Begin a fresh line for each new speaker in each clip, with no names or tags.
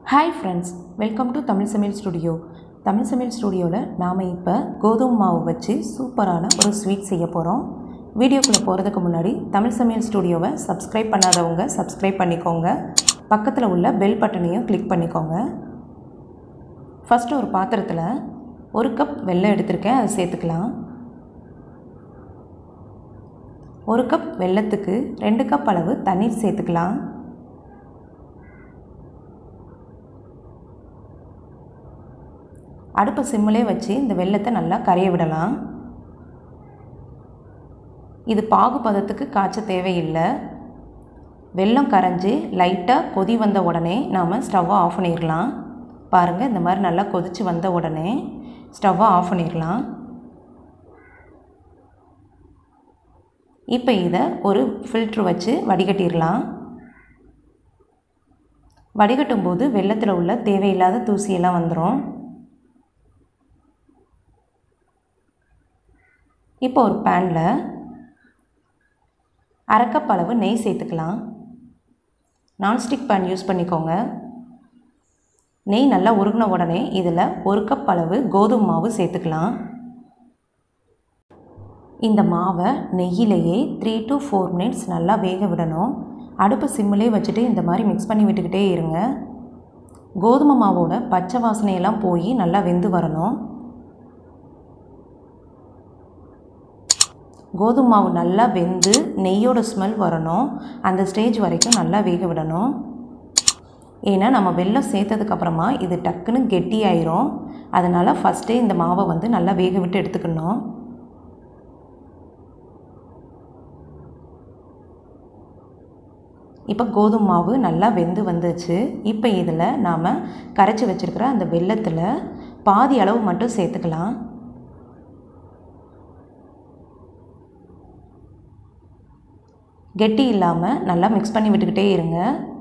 Hi friends welcome to Tamil சமையல் studio Tamil சமையல் ஸ்டுடியோவில் நாம் இப்போ கோதுமை மாவு வச்சு சூப்பரான ஒரு ஸ்வீட் செய்ய போகிறோம் வீடியோக்குள்ளே போகிறதுக்கு முன்னாடி தமிழ் சமையல் ஸ்டுடியோவை சப்ஸ்கிரைப் பண்ணாதவங்க சப்ஸ்கிரைப் பண்ணிக்கோங்க பக்கத்தில் உள்ள பெல் பட்டனையும் கிளிக் பண்ணிக்கோங்க ஃபஸ்ட்டு ஒரு பாத்திரத்தில் ஒரு கப் வெல்லம் எடுத்திருக்கேன் அதை சேர்த்துக்கலாம் ஒரு கப் வெல்லத்துக்கு ரெண்டு கப் அளவு தண்ணீர் சேர்த்துக்கலாம் அடுப்பை சிம்மிலே வச்சு இந்த வெள்ளத்தை நல்லா கரைய விடலாம் இது பாகு பதத்துக்கு காய்ச்ச தேவையில்லை வெல்லம் கரைஞ்சி லைட்டாக கொதி வந்த உடனே நாம் ஸ்டவ்வை ஆஃப் பண்ணிடலாம் பாருங்கள் இந்த மாதிரி நல்லா கொதித்து வந்த உடனே ஸ்டவ்வை ஆஃப் பண்ணிடலாம் இப்போ இதை ஒரு ஃபில்ட்ரு வச்சு வடிகட்டிடலாம் வடிகட்டும் போது வெள்ளத்தில் உள்ள தேவையில்லாத தூசியெல்லாம் வந்துடும் இப்போ ஒரு பேனில் அரைக்கப் அளவு நெய் சேர்த்துக்கலாம் நான்ஸ்டிக் பேன் யூஸ் பண்ணிக்கோங்க நெய் நல்லா உருகின உடனே இதில் ஒரு கப் அளவு கோதுமை மாவு சேர்த்துக்கலாம் இந்த மாவை நெய்யிலேயே த்ரீ டு ஃபோர் மினிட்ஸ் நல்லா வேக விடணும் அடுப்பு சிம்மிலே வச்சுட்டு இந்த மாதிரி மிக்ஸ் பண்ணி விட்டுக்கிட்டே இருங்க கோதுமை மாவோட பச்சை வாசனையெல்லாம் போய் நல்லா வெந்து வரணும் கோதுமை மாவு நல்லா வெந்து நெய்யோட ஸ்மெல் வரணும் அந்த ஸ்டேஜ் வரைக்கும் நல்லா வேக விடணும் ஏன்னா நம்ம வெல்லம் சேர்த்ததுக்கப்புறமா இது டக்குன்னு கெட்டி ஆயிரும் அதனால் ஃபஸ்ட்டே இந்த மாவை வந்து நல்லா வேக விட்டு எடுத்துக்கணும் இப்போ கோதுமை மாவு நல்லா வெந்து வந்துச்சு இப்போ இதில் நாம் கரைச்சி வச்சுருக்கிற அந்த வெள்ளத்தில் பாதி அளவு மட்டும் சேர்த்துக்கலாம் கெட்டி இல்லாமல் நல்லா மிக்ஸ் பண்ணி விட்டுக்கிட்டே இருங்க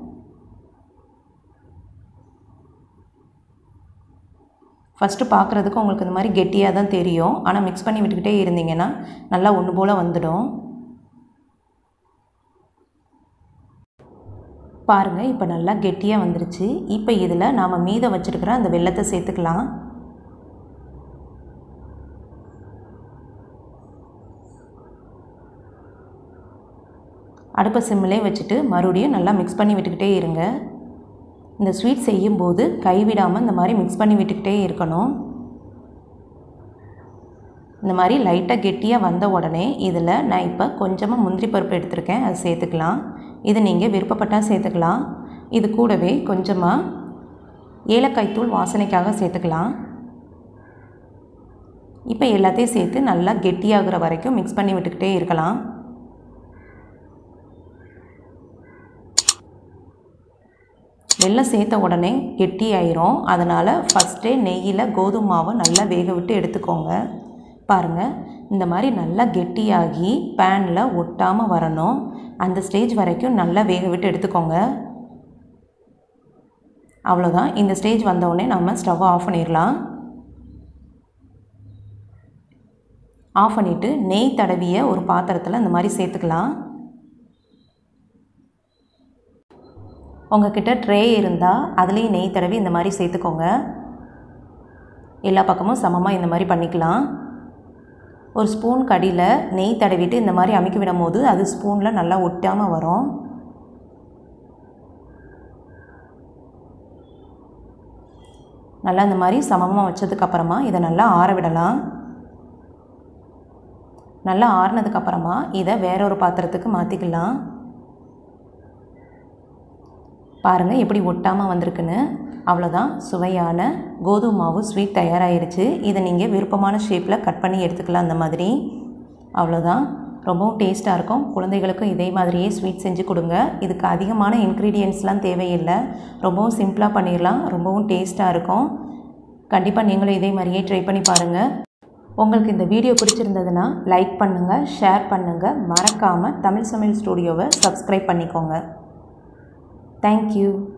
ஃபஸ்ட்டு பார்க்குறதுக்கு உங்களுக்கு இந்த மாதிரி கெட்டியாக தான் தெரியும் ஆனால் மிக்ஸ் பண்ணி விட்டுக்கிட்டே இருந்தீங்கன்னா நல்லா ஒன்று போல் வந்துடும் பாருங்கள் இப்போ நல்லா கெட்டியாக வந்துருச்சு இப்போ இதில் நாம் மீத வச்சுருக்கிற அந்த வெள்ளத்தை சேர்த்துக்கலாம் அடுப்பை சிம்மிலே வச்சுட்டு மறுபடியும் நல்லா மிக்ஸ் பண்ணி விட்டுக்கிட்டே இருங்க இந்த ஸ்வீட் செய்யும்போது கைவிடாமல் இந்த மாதிரி மிக்ஸ் பண்ணி விட்டுக்கிட்டே இருக்கணும் இந்த மாதிரி லைட்டாக கெட்டியாக வந்த உடனே இதில் நான் இப்போ கொஞ்சமாக முந்திரி பருப்பு எடுத்திருக்கேன் அதை சேர்த்துக்கலாம் இது நீங்கள் விருப்பப்பட்டால் சேர்த்துக்கலாம் இது கூடவே கொஞ்சமாக ஏலக்காய் தூள் வாசனைக்காக சேர்த்துக்கலாம் இப்போ எல்லாத்தையும் சேர்த்து நல்லா கெட்டியாகிற வரைக்கும் மிக்ஸ் பண்ணி விட்டுக்கிட்டே இருக்கலாம் வெள்ளம் சேர்த்த உடனே கெட்டி ஆயிரும் அதனால் ஃபஸ்ட்டே நெய்யில் கோதுமை மாவை நல்லா வேக விட்டு எடுத்துக்கோங்க பாருங்கள் இந்த மாதிரி நல்லா கெட்டியாகி பேனில் ஒட்டாமல் வரணும் அந்த ஸ்டேஜ் வரைக்கும் நல்லா வேக விட்டு எடுத்துக்கோங்க அவ்வளோதான் இந்த ஸ்டேஜ் வந்தோடனே நம்ம ஸ்டவ்வை ஆஃப் பண்ணிடலாம் ஆஃப் பண்ணிவிட்டு நெய் தடவிய ஒரு பாத்திரத்தில் இந்த மாதிரி சேர்த்துக்கலாம் உங்ககிட்ட ட்ரே இருந்தால் அதுலேயும் நெய் தடவி இந்த மாதிரி சேர்த்துக்கோங்க எல்லா பக்கமும் சமமாக இந்த மாதிரி பண்ணிக்கலாம் ஒரு ஸ்பூன் கடியில் நெய் தடவிட்டு இந்த மாதிரி அமைக்கி விடும் போது அது ஸ்பூனில் நல்லா ஒட்டாமல் வரும் நல்லா இந்த மாதிரி சமமாக வச்சதுக்கப்புறமா இதை நல்லா ஆற விடலாம் நல்லா ஆறுனதுக்கப்புறமா இதை வேற ஒரு பாத்திரத்துக்கு மாற்றிக்கலாம் பாருங்கள் எப்படி ஒட்டாமல் வந்திருக்குன்னு அவ்வளோதான் சுவையான கோதுமை மாவு ஸ்வீட் தயாராகிருச்சு இதை நீங்கள் விருப்பமான ஷேப்பில் கட் பண்ணி எடுத்துக்கலாம் அந்த மாதிரி அவ்வளோதான் ரொம்பவும் டேஸ்ட்டாக இருக்கும் குழந்தைகளுக்கும் இதே மாதிரியே ஸ்வீட் செஞ்சு கொடுங்க இதுக்கு அதிகமான இன்க்ரீடியன்ட்ஸ்லாம் தேவையில்லை ரொம்பவும் சிம்பிளாக பண்ணிடலாம் ரொம்பவும் டேஸ்ட்டாக இருக்கும் கண்டிப்பாக நீங்களும் இதே மாதிரியே ட்ரை பண்ணி பாருங்கள் உங்களுக்கு இந்த வீடியோ பிடிச்சிருந்ததுன்னா லைக் பண்ணுங்கள் ஷேர் பண்ணுங்கள் மறக்காமல் தமிழ் சமையல் ஸ்டூடியோவை சப்ஸ்கிரைப் பண்ணிக்கோங்க Thank you.